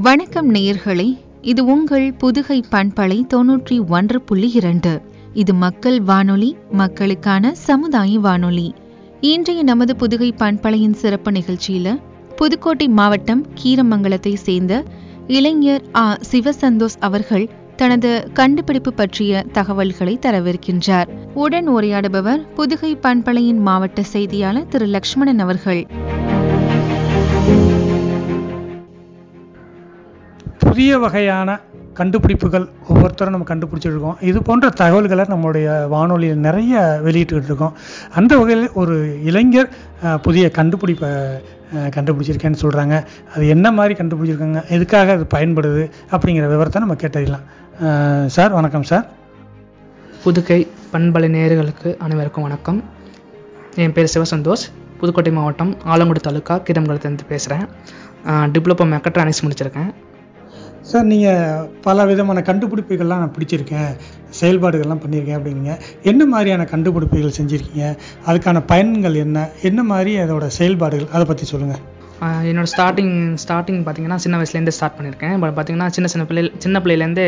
வணக்கம் நேயர்களே இது உங்கள் புதுகை பண்பலை தொன்னூற்றி ஒன்று புள்ளி இரண்டு இது மக்கள் வானொலி மக்களுக்கான சமுதாய வானொலி இன்றைய நமது புதுகை பண்பலையின் சிறப்பு நிகழ்ச்சியில புதுக்கோட்டை மாவட்டம் கீரமங்கலத்தை சேர்ந்த இளைஞர் ஆ சிவசந்தோஷ் அவர்கள் தனது கண்டுபிடிப்பு பற்றிய தகவல்களை தரவிருக்கின்றார் உடன் உரையாடுபவர் புதுகை பண்பலையின் மாவட்ட செய்தியாளர் திரு லக்ஷ்மணன் அவர்கள் புதிய வகையான கண்டுபிடிப்புகள் ஒவ்வொருத்தரும் நம்ம கண்டுபிடிச்சிருக்கோம் இது போன்ற தகவல்களை நம்மளுடைய வானொலியில் நிறைய வெளியிட்டுக்கிட்டு இருக்கோம் அந்த வகையில் ஒரு இளைஞர் அஹ், புதிய கண்டுபிடிப்பை அஹ், கண்டுபிடிச்சிருக்கேன்னு சொல்கிறாங்க அது என்ன மாதிரி கண்டுபிடிச்சிருக்காங்க எதுக்காக அது பயன்படுது அப்படிங்கிற விவரத்தை நம்ம கேட்டறியலாம் அஹ், சார் வணக்கம் சார் புதுகை பண்பலை நேயர்களுக்கு அனைவருக்கும் வணக்கம் என் பேர் சிவசந்தோஷ் புதுக்கோட்டை மாவட்டம் ஆலங்குடி தாலுக்கா கிடம்குளத்துலேருந்து பேசுகிறேன் டிப்ளமோ மெக்கட்ரானிக்ஸ் முடிச்சிருக்கேன் சார் நீங்கள் பல விதமான கண்டுபிடிப்புகள்லாம் நான் பிடிச்சிருக்கேன் செயல்பாடுகள்லாம் பண்ணியிருக்கேன் அப்படிங்க என்ன மாதிரியான கண்டுபிடிப்புகள் செஞ்சுருக்கீங்க அதுக்கான பயன்கள் என்ன என்ன மாதிரி அதோட செயல்பாடுகள் அதை பற்றி சொல்லுங்கள் ஆஹ் என்னோட ஸ்டார்டிங் ஸ்டார்டிங் பார்த்தீங்கன்னா சின்ன வயசுலேருந்தே ஸ்டார்ட் பண்ணியிருக்கேன் பட் பார்த்தீங்கன்னா சின்ன சின்ன பிள்ளை சின்ன பிள்ளையிலேருந்தே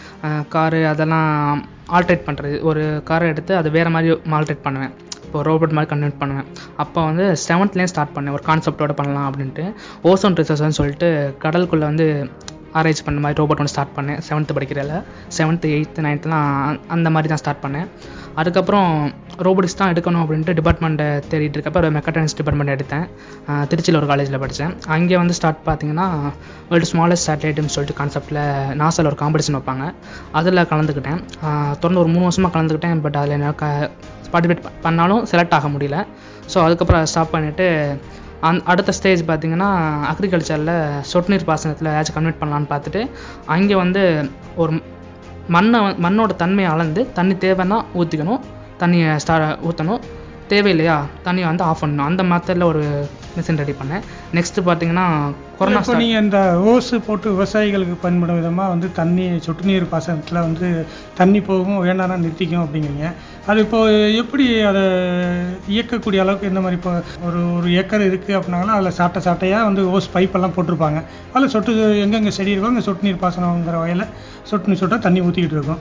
காரு அதெல்லாம் ஆல்ட்ரேட் பண்ணுறது ஒரு காரை எடுத்து அதை வேறு மாதிரி ஆல்ட்ரேட் பண்ணுவேன் இப்போ ரோபோட் மாதிரி கன்வெர்ட் பண்ணுவேன் அப்போ வந்து செவன்த்லேயே ஸ்டார்ட் பண்ணேன் ஒரு கான்செப்டோட பண்ணலாம் அப்படின்ட்டு ஓசோன் ரிசர்ச்னு சொல்லிட்டு கடலுக்குள்ளே வந்து ஆராய்ச்சி பண்ண மாதிரி ரோபோட் ஒன்று ஸ்டார்ட் பண்ணேன் செவன்த்து படிக்கிறதில் செவன்த்து எயித்து நைன்த்துலாம் அந்த மாதிரி தான் ஸ்டார்ட் பண்ணேன் அதுக்கப்புறம் ரோபோட்டிக்ஸ் தான் எடுக்கணும் அப்படின்ட்டு டிபார்ட்மெண்ட்டை தேடிட்டு இருக்கப்ப ஒரு மெக்கட்ரானிக்ஸ் டிபார்ட்மெண்ட் எடுத்தேன் ஆஹ் திருச்சியில் ஒரு காலேஜில் படித்தேன் அங்கே வந்து ஸ்டார்ட் பார்த்தீங்கன்னா வேர்ல்டு ஸ்மாலஸ்ட் சேட்டலைட்னு சொல்லிட்டு கான்செப்ட்டில் நாசாவில் ஒரு காம்படிஷன் வைப்பாங்க அதில் கலந்துக்கிட்டேன் ஆஹ் தொடர்ந்து ஒரு மூணு வருஷமாக கலந்துக்கிட்டேன் பட் அதில் எனக்கு பார்ட்டிசிபேட் பண்ணாலும் செலக்ட் ஆக முடியல ஸோ அதுக்கப்புறம் அதை ஸ்டாப் பண்ணிவிட்டு அந் அடுத்த ஸ்டேஜ் பார்த்தீங்கன்னா அக்ரிகல்ச்சரில் சொட்டு நீர் பாசனத்தில் ஏதாச்சும் கன்வெர்ட் பண்ணலான்னு பார்த்துட்டு அங்கே வந்து ஒரு மண்ணை வ- மண்ணோட தன்மையை அளந்து தண்ணி தேவைன்னா ஊற்றிக்கணும் தண்ணியை ஸ்டா ஊற்றணும் தேவையில்லையா தண்ணியை வந்து ஆஃப் பண்ணணும் அந்த மெத்தடில் ஒரு மிஷின் ரெடி பண்ணேன் நெக்ஸ்ட்டு பார்த்தீங்கன்னா கொரோனா இப்போ நீங்கள் இந்த ஓசு போட்டு விவசாயிகளுக்கு பயன்படும் விதமாக வந்து தண்ணி சொட்டு நீர் பாசனத்தில் வந்து தண்ணி போகும் வேண்டாம்னா நிறுத்திக்கும் அப்படிங்கிறீங்க அது இப்போ எப்படி அதை இயக்கக்கூடிய அளவுக்கு எந்த மாதிரி இப்போ ஒரு ஒரு ஏக்கர் இருக்குது அப்படின்னாங்கன்னா அதில் சாட்டை சாட்டையாக வந்து ஓஸ் பைப்பெல்லாம் போட்டிருப்பாங்க அதில் சொட்டு எங்கெங்கே செடி இருக்கோ அங்கே சொட்டு நீர் பாசனங்கிற வகையில் சொட்டு நீர் சொட்டாக தண்ணி ஊற்றிக்கிட்டு இருக்கும்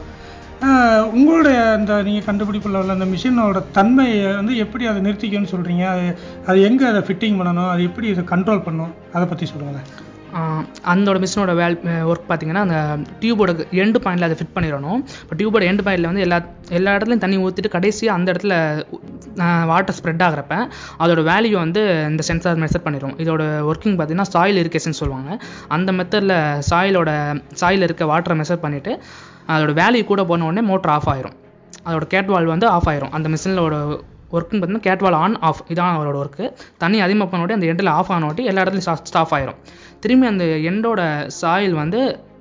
ஆஹ் உங்களுடைய அந்த நீங்கள் கண்டுபிடிப்புல உள்ள அந்த மிஷினோட தன்மையை வந்து எப்படி அதை நிறுத்திக்கும்னு சொல்கிறீங்க அது அது எங்கே அதை ஃபிட்டிங் பண்ணணும் அது எப்படி இதை கண்ட்ரோல் பண்ணும் அதை பற்றி சொல்லுங்களேன் ஆஹ் அந்தோட மிஷினோட வேல் ஒர்க் பார்த்தீங்கன்னா அந்த டியூபோட எண்டு பாயிண்டில் அதை ஃபிட் பண்ணிடணும் இப்போ டியூபோட எண்டு பாயிண்டில் வந்து எல்லா எல்லா இடத்துலையும் தண்ணி ஊற்றிட்டு கடைசியாக அந்த இடத்துல வாட்டர் ஸ்ப்ரெட் ஆகிறப்ப அதோட வேல்யூ வந்து இந்த சென்சார் மெஷர் பண்ணிடும் இதோட ஒர்க்கிங் பார்த்தீங்கன்னா சாயில் இரிகேஷன் சொல்லுவாங்க அந்த மெத்தடில் சாயிலோட சாயில் இருக்க வாட்டரை மெஷர் பண்ணிவிட்டு அதோட வேல்யூ கூட போன உடனே மோட்டர் ஆஃப் ஆயிரும் அதோட கேட் வால் வந்து ஆஃப் ஆயிரும் அந்த மிஷினோட ஒர்க்குன்னு பார்த்தீங்கன்னா கேட் வால் ஆன் ஆஃப் இதான் அவரோட ஒர்க்கு தண்ணி அதிகமாக பண்ண அந்த எண்டில் ஆஃப் ஆன உடனே எல்லா இடத்துலையும் ஸ்டாஃப் ஆயிரும் திரும்பி அந்த எண்டோட சாயில் வந்து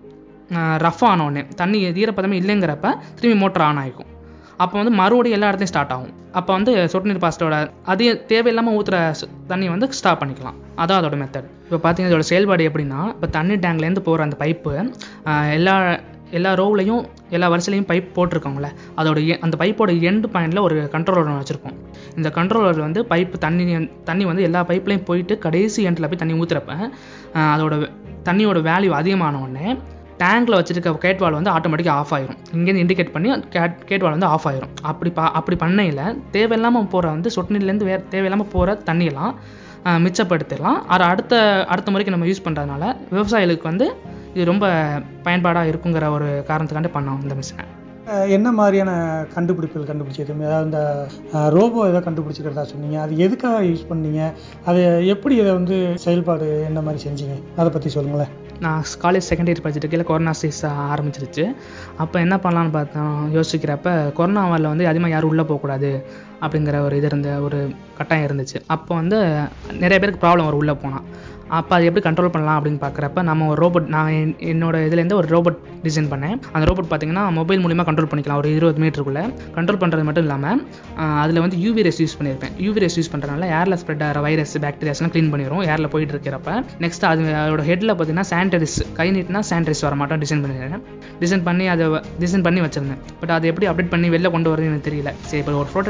ரஃப் ஆன உடனே தண்ணி ஈரப்பதமே இல்லைங்கிறப்ப திரும்பி மோட்டர் ஆன் ஆகிக்கும் அப்போ வந்து மறுபடியும் எல்லா இடத்துலையும் ஸ்டார்ட் ஆகும் அப்போ வந்து சொட்டு நீர் பாஸ்டோட அதிக தேவையில்லாமல் ஊற்றுற தண்ணி வந்து ஸ்டாப் பண்ணிக்கலாம் அதான் அதோட மெத்தட் இப்போ பார்த்தீங்கன்னா இதோட செயல்பாடு எப்படின்னா இப்போ தண்ணி டேங்க்லேருந்து போகிற அந்த பைப்பு எல்லா எல்லா ரோவ்லையும் எல்லா வரிசையிலையும் பைப் போட்டிருக்கோங்களே அதோட எ- அந்த பைப்போட எண்டு பாயிண்டில் ஒரு கண்ட்ரோலர் ஒன்று வச்சுருப்போம் இந்த கண்ட்ரோலர் வந்து பைப்பு தண்ணி தண்ணி வந்து எல்லா பைப்லையும் போயிட்டு கடைசி எண்டில் போய் தண்ணி ஊற்றுறப்ப அதோட தண்ணியோட வேல்யூ அதிகமான உடனே டேங்க்கில் வச்சிருக்க கேட் வால் வந்து ஆட்டோமேட்டிக்காக ஆஃப் ஆயிரும் இங்கேருந்து இண்டிகேட் பண்ணி கேட் கேட் வால் வந்து ஆஃப் ஆயிரும் அப்படி பா அப்படி பண்ணையில் தேவையில்லாமல் போகிற வந்து சொட்டு நீர்லேருந்து வேறு தேவையில்லாமல் போகிற தண்ணியெல்லாம் ஆஹ், மிச்சப்படுத்திடலாம் அது அடுத்த அடுத்த முறைக்கு நம்ம யூஸ் பண்ணுறதுனால விவசாயிகளுக்கு வந்து இது ரொம்ப பயன்பாடாக இருக்குங்கிற ஒரு காரணத்துக்காண்டி பண்ணோம் இந்த மிஷினை அஹ் என்ன மாதிரியான கண்டுபிடிப்புகள் கண்டுபிடிச்சது அதாவது இந்த அஹ், ரோபோ ஏதோ கண்டுபிடிச்சிக்கிறதா சொன்னீங்க அது எதுக்காக யூஸ் பண்ணீங்க அது எப்படி இதை வந்து செயல்பாடு என்ன மாதிரி செஞ்சீங்க அதை பற்றி சொல்லுங்களேன் நான் காலேஜ் செகண்ட் இயர் படிச்சுட்டு இருக்கையில கொரோனா சீஸ் ஆரம்பிச்சிருச்சு அப்போ என்ன பண்ணலான்னு பார்த்தோம் யோசிக்கிறப்ப கொரோனா வரல வந்து அதிகமாக யாரும் உள்ளே போகக்கூடாது அப்படிங்கிற ஒரு இது இருந்த ஒரு கட்டாயம் இருந்துச்சு அப்போ வந்து நிறைய பேருக்கு ப்ராப்ளம் வரும் உள்ளே போனால் அப்போ அது எப்படி கண்ட்ரோல் பண்ணலாம் அப்படின்னு பார்க்குறப்ப நம்ம ஒரு ரோபோட் நான் என்- என்னோட இதுலேருந்து ஒரு ரோபோட் டிசைன் பண்ணேன் அந்த ரோபோட் பார்த்தீங்கன்னா மொபைல் மூலிமா கண்ட்ரோல் பண்ணிக்கலாம் ஒரு இருபது மீட்டருக்குள்ளே கண்ட்ரோல் பண்ணுறது மட்டும் இல்லாமல் அதில் வந்து யூவி ரேஸ் யூஸ் பண்ணியிருப்பேன் யூவி ரேஸ் யூஸ் பண்ணுறதுனால ஏரில் ஸ்ப்ரெட் ஆகிற வைரஸ் பாக்டீரியாஸ்லாம் க்ளீன் பண்ணிடும் ஏரில் போயிட்டு இருக்கிறப்ப நெக்ஸ்ட் அது அதோட ஹெட்டில் பார்த்தீங்கன்னா சானிடைஸ் கை நீட்டினா சானிடைஸ் வர மாட்டோம் டிசைன் பண்ணியிருக்கேன் டிசைன் பண்ணி அதை டிசைன் பண்ணி வச்சிருந்தேன் பட் அது எப்படி அப்டேட் பண்ணி வெளில கொண்டு வரதுன்னு எனக்கு தெரியல சரி இப்போ ஒரு ப்ரோட்டோடைப் தான் பண்ணி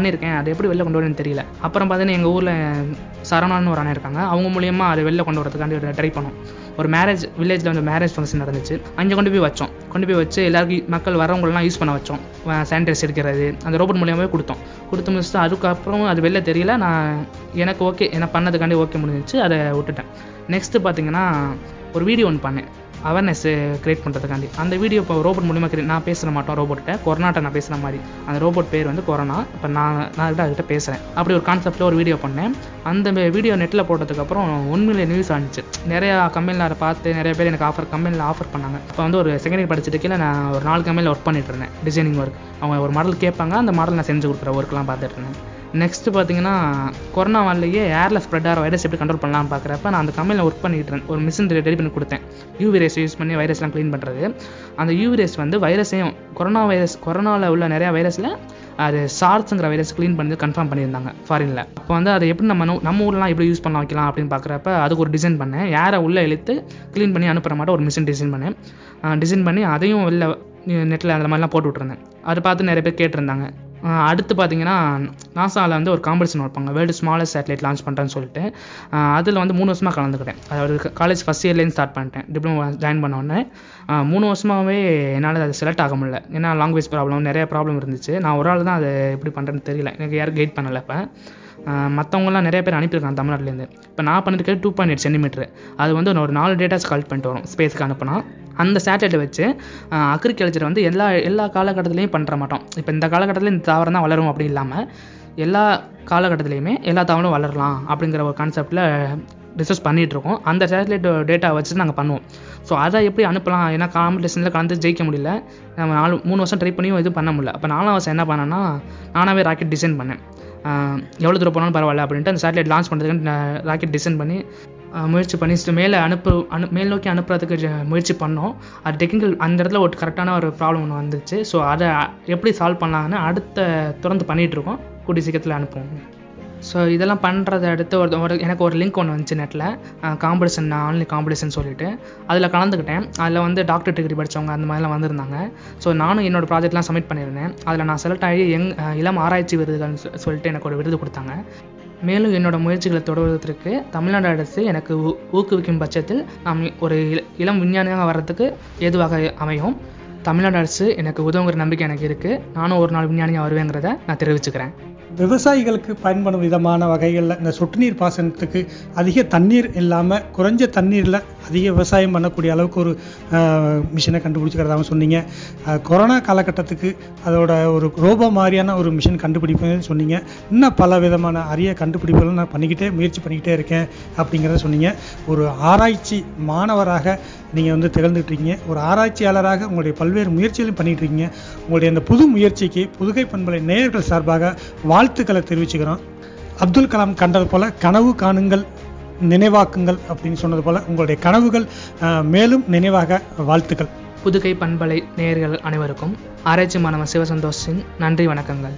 பண்ணியிருக்கேன் அது எப்படி வெளில கொண்டு வரேன்னு தெரியல அப்புறம் பார்த்தீங்கன்னா எங்கள் ஊரில் சரவணான்னு ஒரு அண்ணன் இருக்காங்க அவங்க மூலியமாக அதை வெளில கொண்டு வரதுக்காண்டி ஒரு ட்ரை பண்ணோம் ஒரு மேரேஜ் வில்லேஜில் வந்து மேரேஜ் ஃபங்க்ஷன் நடந்துச்சு அங்கே கொண்டு போய் வச்சோம் கொண்டு போய் வச்சு எல்லாருக்கும் மக்கள் வரவங்களெலாம் யூஸ் பண்ண வச்சோம் சானிடைஸ் எடுக்கிறது அந்த ரோபோட் மூலியமாகவே கொடுத்தோம் கொடுத்து முடிச்சுட்டு அதுக்கப்புறம் அது வெளில தெரியல நான் எனக்கு ஓகே என்ன பண்ணதுக்காண்டி ஓகே முடிஞ்சிச்சு அதை விட்டுட்டேன் நெக்ஸ்ட்டு பார்த்தீங்கன்னா ஒரு வீடியோ ஒன்று பண்ணேன் அவேர்னஸ் கிரியேட் பண்ணுறதுக்காண்டி அந்த வீடியோ இப்போ ரோபோட் மூலியமாக கிரியேட் நான் பேசுகிற மாட்டோம் ரோபோட்ட கொரோனாட்ட நான் பேசுகிற மாதிரி அந்த ரோபோட் பேர் வந்து கொரோனா இப்போ நான் நான் கிட்ட அதுக்கிட்ட பேசுகிறேன் அப்படி ஒரு கான்செப்ட்டில் ஒரு வீடியோ பண்ணேன் அந்த வீடியோ நெட்டில் போட்டதுக்கப்புறம் உண்மையிலே நியூஸ் ஆனிச்சு நிறையா கம்பெனியில் அதை பார்த்து நிறைய பேர் எனக்கு ஆஃபர் கம்பெனியில் ஆஃபர் பண்ணாங்க இப்போ வந்து ஒரு செகண்ட் இயர் படிச்சுட்டு கீழே நான் ஒரு நாலு கம்பெனியில் ஒர்க் பண்ணிட்டு இருந்தேன் டிசைனிங் ஒர்க் அவங்க ஒரு மாடல் கேட்பாங்க அந்த மாடல் நான் செஞ்சு கொடுக்குற ஒர்க்லாம் பார்த்துட்டு இருந்தேன் நெக்ஸ்ட் பார்த்தீங்கன்னா கொரோனா வரலையே ஏரில் ஸ்ப்ரெட் ஆகிற வைரஸ் எப்படி கண்ட்ரோல் பண்ணலாம்னு பார்க்குறப்ப நான் அந்த கம்பெனியில் ஒர்க் பண்ணிட்டு இருந்தேன் ஒரு மிஷின் ரெடி பண்ணி கொடுத்தேன் யூவி ரேஸ் யூஸ் பண்ணி வைரஸ்லாம் க்ளீன் பண்ணுறது அந்த யூவி ரேஸ் வந்து வைரஸையும் கொரோனா வைரஸ் கொரோனாவில் உள்ள நிறையா வைரஸில் அது சார்ஸுங்கிற வைரஸ் க்ளீன் பண்ணி கன்ஃபார்ம் பண்ணியிருந்தாங்க ஃபாரினில் அப்போ வந்து அதை எப்படி நம்ம நு- நம்ம ஊர்லாம் எப்படி யூஸ் பண்ண வைக்கலாம் அப்படின்னு பார்க்குறப்ப அதுக்கு ஒரு டிசைன் பண்ணேன் யாரை உள்ளே இழுத்து க்ளீன் பண்ணி அனுப்புகிற மாதிரி ஒரு மிஷின் டிசைன் பண்ணேன் டிசைன் பண்ணி அதையும் வெளில நெட்டில் அந்த மாதிரிலாம் போட்டு விட்ருந்தேன் அதை பார்த்து நிறைய பேர் கேட்டிருந்தாங்க ஆஹ் அடுத்து பார்த்தீங்கன்னா நாசாவில் வந்து ஒரு காம்படிஷன் வைப்பாங்க வேர்ல்டு ஸ்மாலஸ்ட் சேட்டலைட் லான்ச் பண்ணுறேன்னு சொல்லிட்டு அதில் வந்து மூணு வருஷமாக கலந்துக்கிட்டேன் அதாவது காலேஜ் ஃபஸ்ட் இயர்லேருந்து ஸ்டார்ட் பண்ணிட்டேன் டிப்ளமோ ஜாயின் பண்ண உடனே ஆஹ் மூணு வருஷமாகவே என்னால் அதை செலக்ட் ஆக முடியல ஏன்னா லாங்குவேஜ் ப்ராப்ளம் நிறைய ப்ராப்ளம் இருந்துச்சு நான் ஒரு ஆள் தான் அதை எப்படி பண்ணுறேன்னு தெரியல எனக்கு யாரும் கைட் பண்ணலை இப்போ மற்றவங்களாம் நிறைய பேர் அனுப்பியிருக்காங்க தமிழ்நாட்டிலேருந்து இப்போ நான் பண்ணியிருக்கிறது டூ பாயிண்ட் எயிட் சென்டிமீட்டர் அது வந்து நான் ஒரு நாலு டேட்டாஸ் கலெக்ட் பண்ணிட்டு வரும் ஸ்பேஸ்க்கு அனுப்புனா அந்த சேட்டலைட்டை வச்சு அக்ரிகல்ச்சர் வந்து எல்லா எல்லா காலகட்டத்துலையும் பண்ணுற மாட்டோம் இப்போ இந்த காலகட்டத்தில் இந்த தாவரம் தான் வளரும் அப்படி இல்லாமல் எல்லா காலகட்டத்துலையுமே எல்லா தாவரம் வளரலாம் அப்படிங்கிற ஒரு கான்செப்டில் ரிசர்ச் பண்ணிட்டு இருக்கோம் அந்த சேட்டலைட் டேட்டா வச்சு நாங்கள் பண்ணுவோம் ஸோ அதை எப்படி அனுப்பலாம் ஏன்னா காம்படிஷனில் கலந்து ஜெயிக்க முடியல நம்ம நாலு மூணு வருஷம் ட்ரை பண்ணியும் எதுவும் பண்ண முடியல அப்போ நாலாம் வருஷம் என்ன பண்ணேன்னா நானாகவே ராக்கெட் டிசைன் பண்ணேன் ஆஹ் எவ்வளோ தூரம் போனாலும் பரவாயில்ல அப்படின்ட்டு அந்த சேட்டலைட் லான்ச் பண்ணுறதுக்கு ராக்கெட் டிசைன் பண்ணி ஆஹ் முயற்சி பண்ணி st- மேலே அனுப்பு அனு மேல் நோக்கி அனுப்புறதுக்கு ஜ- முயற்சி பண்ணோம் அது டெக்னிக்கல் அந்த இடத்துல ஒரு கரெக்டான ஒரு ப்ராப்ளம் ஒன்று வந்துச்சு ஸோ அதை எப்படி சால்வ் பண்ணலாம்னு அடுத்த தொடர்ந்து பண்ணிகிட்டு இருக்கோம் கூடிய சீக்கிரத்தில் அனுப்புவோம் ஸோ இதெல்லாம் பண்ணுறத அடுத்து ஒரு ஒரு எனக்கு ஒரு லிங்க் ஒன்று வந்துச்சு நெட்டில் காம்படிஷன் ஆன்லைன் காம்படிஷன் சொல்லிட்டு அதில் கலந்துக்கிட்டேன் அதில் வந்து டாக்டர் டிகிரி படித்தவங்க அந்த மாதிரிலாம் வந்திருந்தாங்க ஸோ நானும் என்னோட ப்ராஜெக்ட்லாம் சப்மிட் பண்ணியிருந்தேன் அதில் நான் செலக்ட் ஆகி யங் அஹ் இளம் ஆராய்ச்சி விருதுகள்னு சொ- சொல்லிட்டு எனக்கு ஒரு விருது கொடுத்தாங்க மேலும் என்னோட முயற்சிகளை தொடர்வதற்கு தமிழ்நாடு அரசு எனக்கு ஊ- ஊக்குவிக்கும் பட்சத்தில் நாம் ஒரு இள- இளம் விஞ்ஞானியாக வர்றதுக்கு ஏதுவாக அமையும் தமிழ்நாடு அரசு எனக்கு உதவுங்கிற நம்பிக்கை எனக்கு இருக்குது நானும் ஒரு நாள் விஞ்ஞானியாக வருவேங்கிறத நான் தெரிவிச்சுக்கிறேன் விவசாயிகளுக்கு பயன்படும் விதமான வகைகளில் இந்த சொட்டு நீர் பாசனத்துக்கு அதிக தண்ணீர் இல்லாமல் குறைஞ்ச தண்ணீரில் அதிக விவசாயம் பண்ணக்கூடிய அளவுக்கு ஒரு மிஷினை கண்டுபிடிச்சிக்கிறதாகவும் சொன்னீங்க அஹ், கொரோனா காலகட்டத்துக்கு அதோட ஒரு ரோபோ மாதிரியான ஒரு மிஷின் கண்டுபிடிப்புன்னு சொன்னீங்க இன்னும் பல விதமான அரிய கண்டுபிடிப்புகளும் நான் பண்ணிக்கிட்டே முயற்சி பண்ணிக்கிட்டே இருக்கேன் அப்படிங்கிறத சொன்னீங்க ஒரு ஆராய்ச்சி மாணவராக நீங்கள் வந்து திகழ்ந்துட்டு இருக்கீங்க ஒரு ஆராய்ச்சியாளராக உங்களுடைய பல்வேறு முயற்சிகளையும் பண்ணிட்டு இருக்கீங்க உங்களுடைய அந்த புது முயற்சிக்கு புதுகை பண்பலை நேயர்கள் சார்பாக வாழ்த்துக்களை தெரிவிச்சுக்கிறோம் அப்துல் கலாம் கண்டது போல கனவு காணுங்கள் நினைவாக்குங்கள் அப்படின்னு சொன்னது போல உங்களுடைய கனவுகள் அஹ், மேலும் நினைவாக வாழ்த்துக்கள் புதுகை பண்பலை நேயர்கள் அனைவருக்கும் ஆராய்ச்சி மாணவன் சிவசந்தோஷின் நன்றி வணக்கங்கள்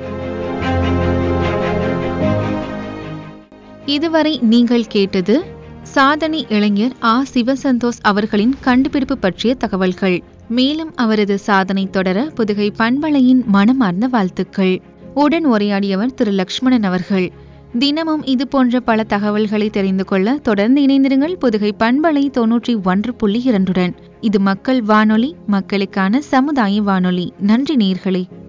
இதுவரை நீங்கள் கேட்டது சாதனை இளைஞர் ஆ சிவசந்தோஷ் அவர்களின் கண்டுபிடிப்பு பற்றிய தகவல்கள் மேலும் அவரது சாதனை தொடர புதுகை பண்பலையின் மனமார்ந்த வாழ்த்துக்கள் உடன் உரையாடியவர் திரு லக்ஷ்மணன் அவர்கள் தினமும் இது போன்ற பல தகவல்களை தெரிந்து கொள்ள தொடர்ந்து இணைந்திருங்கள் புதுகை பண்பலை தொன்னூற்றி ஒன்று புள்ளி இரண்டுடன் இது மக்கள் வானொலி மக்களுக்கான சமுதாய வானொலி நன்றி நேர்களே